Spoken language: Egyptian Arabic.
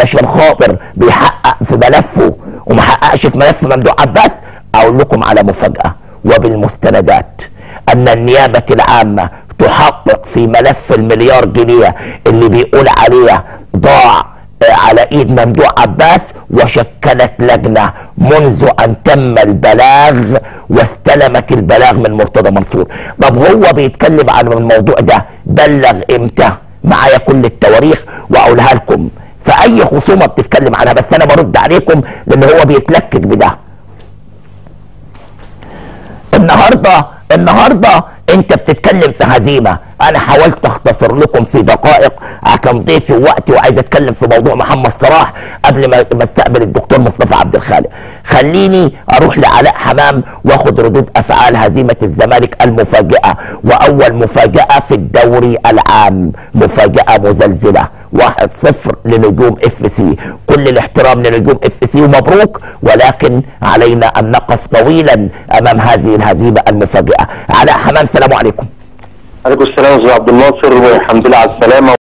عشان خاطر بيحقق في ملفه وما حققش في ملف ممدوح عباس اقول لكم على مفاجاه وبالمستندات ان النيابه العامه تحقق في ملف المليار جنيه اللي بيقول عليه ضاع على ايد ممدوح عباس وشكلت لجنه منذ ان تم البلاغ واستلمت البلاغ من مرتضى منصور طب هو بيتكلم عن الموضوع ده بلغ امتى معايا كل التواريخ واقولها لكم فاي خصومه بتتكلم عنها بس انا برد عليكم لان هو بيتلكك بده النهارده النهارده انت بتتكلم في هزيمه انا حاولت اختصر لكم في دقائق عشان ضيفي وقتي وعايز اتكلم في موضوع محمد صلاح قبل ما ما استقبل الدكتور مصطفى عبد الخالق خليني اروح لعلاء حمام واخد ردود افعال هزيمه الزمالك المفاجئه واول مفاجاه في الدوري العام مفاجاه مزلزله 1-0 لنجوم اف سي كل الاحترام لنجوم اف سي ومبروك ولكن علينا ان نقف طويلا امام هذه الهزيمه المفاجئه علاء حمام السلام عليكم عليكم السلام يا استاذ عبد الناصر والحمد لله على السلامه